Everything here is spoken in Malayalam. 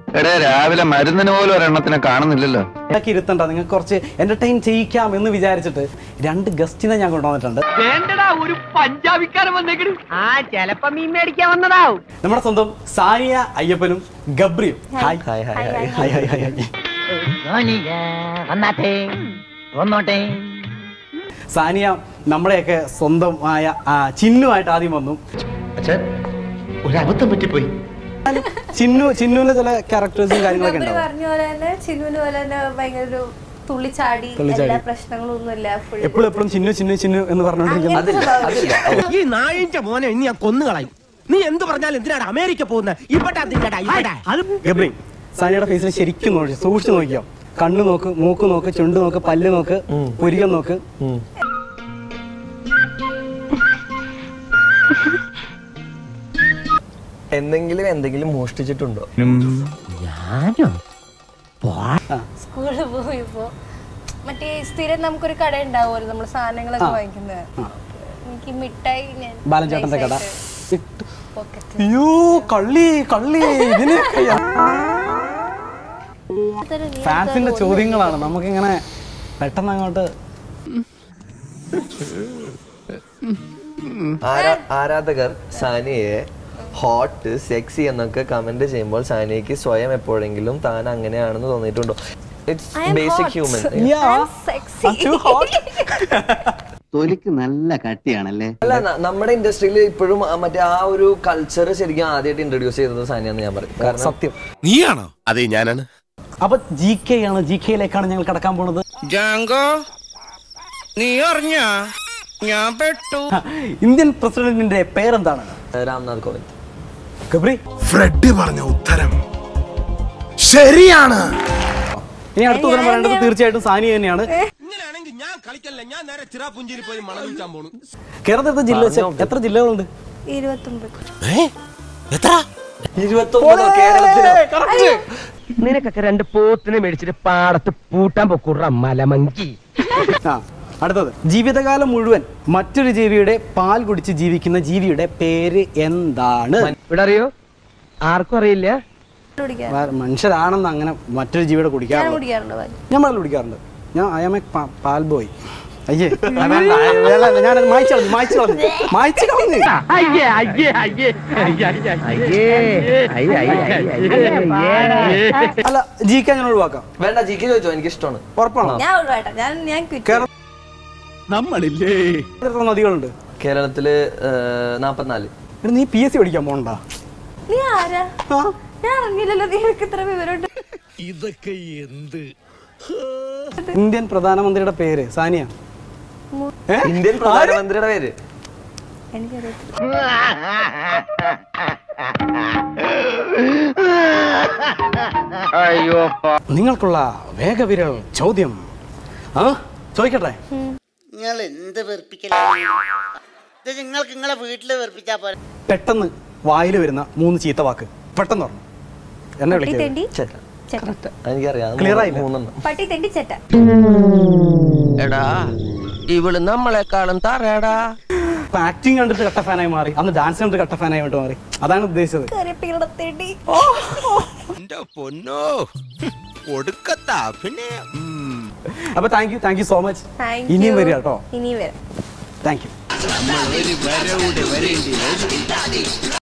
എടേ രാവിലെ മരുന്നിന് പോലും ഒരെണ്ണത്തിനെ കാണുന്നില്ലല്ലോ ഇതൊക്കെ ഇരുത്തണ്ട നിങ്ങൾക്ക് കുറച്ച് എന്റർടൈൻ ചെയ്യിക്കാം എന്ന് വിചാരിച്ചിട്ട് രണ്ട് ഗസ്റ്റിനെ ഞാൻ കൊണ്ടുവന്നിട്ടുണ്ട് വേണ്ടടാ ഒരു പഞ്ചാബിക്കാരൻ വന്നേക്കണ് ആ ചെലപ്പോ മീൻ മേടിക്കാൻ വന്നതാവും നമ്മുടെ സ്വന്തം സാനിയ അയ്യപ്പനും ഗബ്രിയും hi hi hi hi hi hi hi hi വന്നാട്ടെ വന്നോട്ടെ സാനിയ നമ്മളെയൊക്കെ സ്വന്തമായ ആ, ചിന്നുമായിട്ട് ആദ്യം വന്നു അച്ഛൻ ഒരബദ്ധം പറ്റിപ്പോയി ചിന്നു ചിന്നുവിന്റെ ചില ക്യാരക്ടേഴ്സും കാര്യങ്ങളൊക്കെ ഗബ്രി ഉണ്ടാവും പറഞ്ഞ പോലെ തന്നെ ചിന്നുവിന് പോലെ തന്നെ ഭയങ്കര ഒരു തുള്ളിച്ചാടി തുള്ളിച്ചാടി. എല്ലാ പ്രശ്നങ്ങളും ഒന്നുമില്ല ഫുൾ എപ്പോഴും എപ്പോഴും ചിന്നു ചിന്നു ചിന്നു എന്ന് പറഞ്ഞുകൊണ്ടിരിക്കുന്നു അതില്ല അതില്ല ഈ നായിന്റെ മോനെ ഇനി ഞാൻ കൊന്നു കളയും നീ എന്ത് പറഞ്ഞാലും എന്തിനാണ് അമേരിക്ക പോകുന്നത് ഇവിടെ അതിന്റെ ഇവിടെ ഗബ്രി സാനിയുടെ ഫേസിൽ ശരിക്കും നോക്കി സൂക്ഷിച്ചു നോക്കിയോ കണ്ണു നോക്ക് മൂക്ക് നോക്ക് ചുണ്ട് നോക്ക് പല്ല് നോക്ക് പുരികം നോക്ക് എന്തെങ്കിലും എന്തെങ്കിലും മോഷ്ടിച്ചിട്ടുണ്ടോ സ്കൂളിൽ പോയപ്പോ മറ്റേ സ്ഥിരം നമുക്കൊരു കട ഉണ്ടാവുമല്ലോ നമ്മൾ സാധനങ്ങളൊക്കെ വാങ്ങിക്കുന്നത് എനിക്ക് മിഠായി ഞാൻ ബാലൻ ചേട്ടന്റെ കട nice ആയിട്ട് pocket ൽ. അയ്യോ കള്ളി കള്ളി ഇതിന് ഇതൊരു നീ ഫാൻസിന്റെ ചോദ്യങ്ങളാണ് നമുക്കിങ്ങനെ പെട്ടെന്ന് അങ്ങോട്ട് ആരാ- ആരാധകർ സാനിയെ ഹോട്ട് സെക്സി എന്നൊക്കെ കമന്റ് ചെയ്യുമ്പോൾ സാനിയക്ക് സ്വയം എപ്പോഴെങ്കിലും താൻ അങ്ങനെയാണെന്ന് തോന്നിയിട്ടുണ്ടോ it's I am basic hot. Human Yeah. I'm sexy. I'm too hot. തൊലിക്ക് നല്ല കട്ടിയാണല്ലേ അല്ല ന- നമ്മുടെ ഇൻഡസ്ട്രിയിൽ ഇപ്പോഴും ആ മറ്റേ ആ ഒരു കൾച്ചർ ശരിക്കും ആദ്യമായിട്ട് ഇൻട്രൊഡ്യൂസ് ചെയ്തത് സാനിയാന്ന് ഞാൻ പറയും കാരണം സത്യം നീയാണോ അതെ ഞാനാണ് അപ്പൊ ജി കെ ആണ് ജി കെയിലേക്കാണ് ഞങ്ങൾ കടക്കാൻ പോണത് ജാങ്കോ നീ അറിഞ്ഞ ഞാൻ പെട്ടു ഇന്ത്യൻ പ്രസിഡന്റിന്റെ പേരെന്താണ് രാംനാഥ് കോവിന്ദ് ഗബ്രി ഫ്രെഡ് പറഞ്ഞ ഉത്തരം ശരിയാണ് ഇനി അടുത്ത ഉത്തരം പറയേണ്ടത് തീർച്ചയായിട്ടും സാനി തന്നെയാണ് ഇങ്ങനെയാണെങ്കിൽ ഞാൻ കളിക്കല്ല ഞാൻ നേരെ ചിറാപുഞ്ചിരി പോയി മണം വിൽക്കാൻ പോണു കേരളത്തിൽ എത്ര ജില്ല എത്ര ജില്ലകളുണ്ട് ഇരുപത്തൊമ്പത് എത്ര ഇരുപത്തൊമ്പതോ കേരളത്തിലോ നിനക്കൊക്കെ രണ്ട് പോത്തിനെ മേടിച്ചിട്ട് പാടത്ത് പൂട്ടാൻ പൊക്കൂട മലമങ്കി ആ അടുത്തത് ജീവിതകാലം മുഴുവൻ മറ്റൊരു ജീവിയുടെ പാൽ കുടിച്ച് ജീവിക്കുന്ന ജീവിയുടെ പേര് എന്താണ് ഇവിടെ അറിയോ ആർക്കും അറിയില്ല കുടിക്കാൻ വേ- മനുഷ്യരാണെന്ന് അങ്ങനെ മറ്റൊരു ജീവിയുടെ ഞാൻ കുടിക്കാറുണ്ട് കുടിക്കാറുണ്ട് പാല്. ഞാൻ പാൽ കുടിക്കാറുണ്ട് ഞാൻ I am a paal boy അയ്യേ ആ, വേണ്ട, ആ, വേണ്ട, വേണ്ട, ഞാൻ മായ്ച്ചു കളഞ്ഞു മായ്ച്ചു കളഞ്ഞു മായ്ച്ചു കളഞ്ഞു അയ്യേ അയ്യേ അയ്യേ അയ്യേ അയ്യേ അല്ല ജീവിക്കാൻ ഞാൻ ഒഴിവാക്കാം വേണ്ട ജിക്ക് ചോദിച്ചോ എനിക്ക് ഇഷ്ടമാണ് ഉറപ്പാണോ ഞാൻ ഒഴിവാട്ടെ ഞാൻ ഞാൻ quit. കേരള- എത്ര നദികളുണ്ട് കേരളത്തില് നാപ്പത്തിനാല് എടാ, നീ പി എസ് സി പഠിക്കാൻ പോകണ്ട നീ ആരാ ഞാൻ അറിഞ്ഞില്ലല്ലോ നിനക്ക് ഇത്ര വിവരമുണ്ട് ഇന്ത്യൻ പ്രധാനമന്ത്രിയുടെ പേര് സാനിയ ഏ? ഇന്ത്യൻ പ്രധാനമന്ത്രിയുടെ പേര് എനിക്കറിയത്തില്ല നിങ്ങൾക്കുള്ള വേഗവിരൽ ചോദ്യം ആ ചോദിക്കട്ടെ നിങ്ങൾ എന്ത് വെറുപ്പിക്കലാണ് ഇത് നിങ്ങൾക്ക് നിങ്ങളെ വീട്ടിൽ വെറുപ്പിച്ചാ പോലെ പെട്ടെന്ന് വായിൽ വരുന്ന മൂന്ന് ചീത്ത വാക്ക് പെട്ടെന്ന് പറഞ്ഞു എന്നെ പട്ടി വിളിക്കുന്നത് തെണ്ടി ചേട്ടാ ചെറ്റ എനിക്കറിയാം അത് Clear ആയില്ലേ? മൂന്നെണ്ണം പട്ടി തെണ്ടി ചെറ്റ എടാ ഇവള് നമ്മളെക്കാളും തറയടാ ഇപ്പൊ ആക്ടിങ് കണ്ടിട്ട് കട്ട ഫാനായി മാറി അന്ന് ഡാൻസ് കണ്ടിട്ട് കട്ട ഫാനായി കൊണ്ട് മാറി അതാണ് ഉദ്ദേശിച്ചത് കറിയപ്പീടെ തെണ്ടി എന്റെ പൊന്നോ ഒടുക്കത്താ പിന്നെ അപ്പൊ thank you thank you so much Thank ഇനിയും you. വരിക കേട്ടോ ഇനിയും വരാം താങ്ക് യു